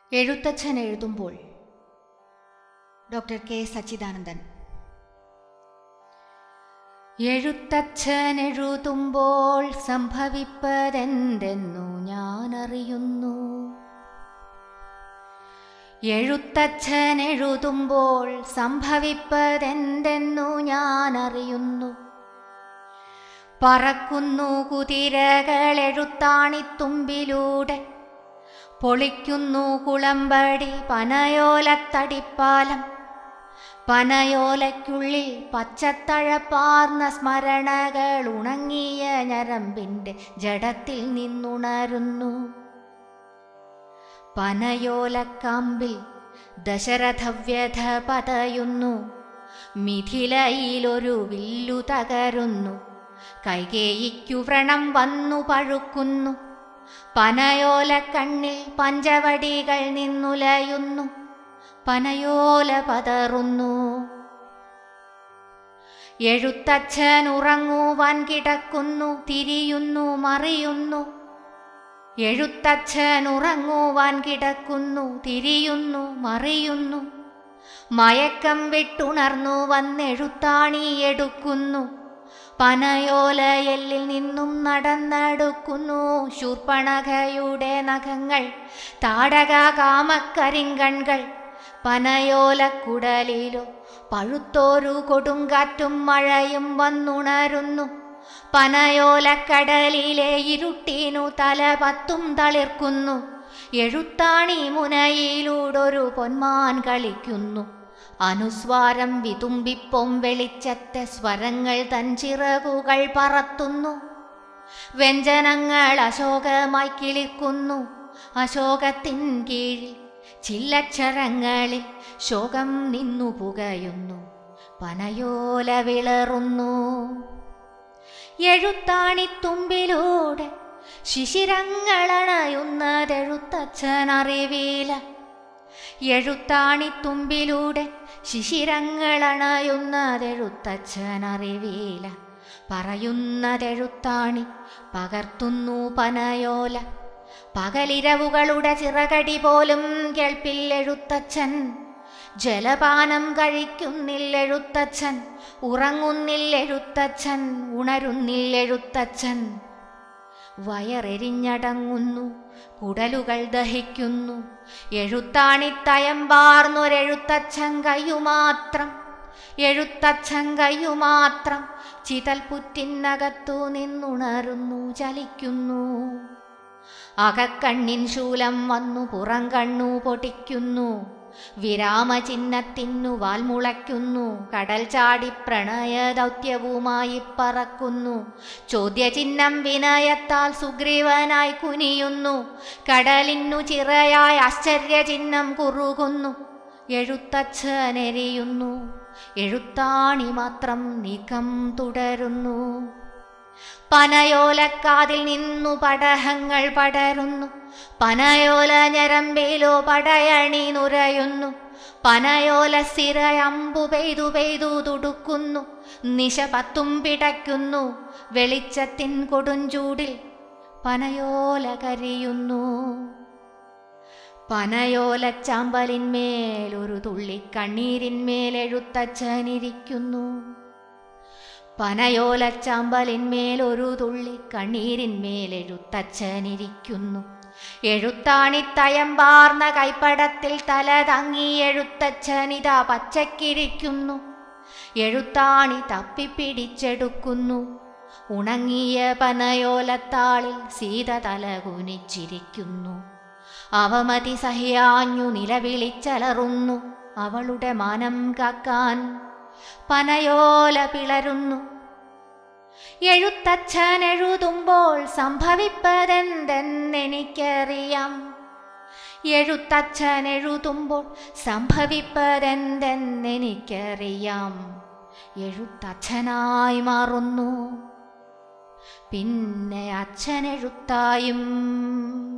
എഴുത്തച്ഛൻ എഴുതുമ്പോൾ doctor K Sachidanandan Ezhuthachan എഴുതുമ്പോൾ സംഭവിപ്പതെന്തെന്നു ഞാൻ അറിയുന്നു എഴുത്തച്ഛൻ എഴുതുമ്പോൾ സംഭവിപ്പതെന്തെന്നു ഞാൻ അറിയുന്നു പറക്കുന്നു കുതിരകൾ എഴുത്താണിത്തുമ്പിലൂടെ പൊളിക്കുന്നു കുളമ്പടി പനയോലത്തടിപ്പാലം പനയോലയ്ക്കുള്ളിൽ പച്ചത്തഴപ്പാർന്ന സ്മരണകൾ ഉണങ്ങിയ ഞരമ്പിൻ്റെ ജഡത്തിൽ നിന്നുണരുന്നു പനയോലക്കാമ്പിൽ ദശരഥവ്യഥ പതയുന്നു മിഥിലയിലൊരു വില്ലു തകരുന്നു കൈകേയിക്കു വ്രണം വന്നു പഴുക്കുന്നു പനയോല കണ്ണിൽ പഞ്ചവടികൾ നിന്നുലയുന്നു പനയോല പതറുന്നു എഴുത്തച്ഛൻ ഉറങ്ങുവാൻ കിടക്കുന്നു തിരിയുന്നു മറിയുന്നു എഴുത്തച്ഛൻ ഉറങ്ങുവാൻ കിടക്കുന്നു തിരിയുന്നു മറിയുന്നു മയക്കം വിട്ടുണർന്നു വന്നെഴുത്താണി എടുക്കുന്നു പനയോലയല്ലിൽ നിന്നും നടന്നെടുക്കുന്നു ശൂർപ്പണഖയുടെ നഖങ്ങൾ താടക കാമക്കരിങ്കൺകൾ പനയോലക്കുടലിലോ പഴുത്തോരു കൊടുങ്കാറ്റും മഴയും വന്നുണരുന്നു പനയോലക്കടലിലെ ഇരുട്ടിനു തല പത്തും തളിർക്കുന്നു എഴുത്താണി മുനയിലൂടൊരു പൊന്മാൻ കളിക്കുന്നു അനുസ്വാരം വിതുമ്പിപ്പൊം വെളിച്ചത്തെ സ്വരങ്ങൾ തൻ ചിറകുകൾ പറത്തുന്നു വ്യഞ്ജനങ്ങൾ അശോകമായി കിളിക്കുന്നു അശോകത്തിൻ കീഴിൽ ചില്ലക്ഷരങ്ങളിൽ ശോകം നിന്നു പുകയുന്നു പനയോല വിളറുന്നു എഴുത്താണിത്തുമ്പിലൂടെ ശിശിരങ്ങളണയുന്നതെഴുത്തച്ഛൻ അറിവീല എഴുത്താണിത്തുമ്പിലൂടെ ശിശിരങ്ങളണയുന്നതെഴുത്തച്ഛൻ അറിവീല പറയുന്നതെഴുത്താണി പകർത്തുന്നു പനയോല പകലിരവുകളുടെ ചിറകടി പോലും കേൾപ്പില്ലെഴുത്തച്ഛൻ ജലപാനം കഴിക്കുന്നില്ലെഴുത്തച്ഛൻ ഉറങ്ങുന്നില്ലെഴുത്തച്ഛൻ ഉണരുന്നില്ലെഴുത്തച്ഛൻ വയറെരിഞ്ഞടങ്ങുന്നു കുടലുകൾ ദഹിക്കുന്നു എഴുത്താണിത്തയമ്പാർന്നൊരെഴുത്തച്ഛൻ കയ്യുമാത്രം എഴുത്തച്ഛൻ കയ്യുമാത്രം ചിതൽ പുറ്റിനകത്തു നിന്നുണരുന്നു ചലിക്കുന്നു അകക്കണ്ണിൻ ശൂലം വന്നു പുറം കണ്ണു പൊട്ടിക്കുന്നു വിരാമചിഹ്നത്തിനു വാൽമുളയ്ക്കുന്നു കടൽ ചാടി പ്രണയ ദൗത്യവുമായി പറക്കുന്നു ചോദ്യചിഹ്നം വിനയത്താൽ സുഗ്രീവനായി കുനിയുന്നു കടലിനു ചിറയായി ആശ്ചര്യചിഹ്നം കുറുകുന്നു എഴുത്തച്ഛനെരിയുന്നു എഴുത്താണി മാത്രം നീക്കം തുടരുന്നു പനയോലക്കാതിൽ നിന്നു പടഹങ്ങൾ പടരുന്നു പനയോല ഞരമ്പിലോ പടയണി നുരയുന്നു പനയോല സിരയമ്പു പെയ്തു പെയ്തു തുടുക്കുന്നു നിശ പത്തും പിടയ്ക്കുന്നു വെളിച്ചത്തിൻ കൊടുഞ്ചൂടിൽ പനയോല കരിയുന്നു പനയോലച്ചാമ്പലിന്മേൽ ഒരു തുള്ളി കണ്ണീരിന്മേൽ എഴുത്തച്ഛനിരിക്കുന്നു പനയോലച്ചാമ്പലിന്മേൽ ഒരു തുള്ളി കണ്ണീരിന്മേൽ എഴുത്തച്ഛനിരിക്കുന്നു എഴുത്താണിത്തയമ്പാർന്ന കൈപ്പടത്തിൽ തല തങ്ങി എഴുത്തച്ഛനിതാ പച്ചക്കിരിക്കുന്നു എഴുത്താണി തപ്പിപ്പിടിച്ചെടുക്കുന്നു ഉണങ്ങിയ പനയോലത്താളിൽ സീത തല കുനിച്ചിരിക്കുന്നു അവമതി സഹ്യാഞ്ഞു നിലവിളിച്ചലറുന്നു അവളുടെ മാനം കാക്കാൻ പനയോല പിളരുന്നു എഴുത്തച്ഛൻ എഴുതുമ്പോൾ സംഭവിപ്പതെന്തെന്നെനിക്കറിയാം എഴുത്തച്ഛൻ എഴുതുമ്പോൾ സംഭവിപ്പതെന്തെന്നെനിക്കറിയാം എഴുത്തച്ഛനായി മാറുന്നു പിന്നെ അച്ഛനെഴുത്തായും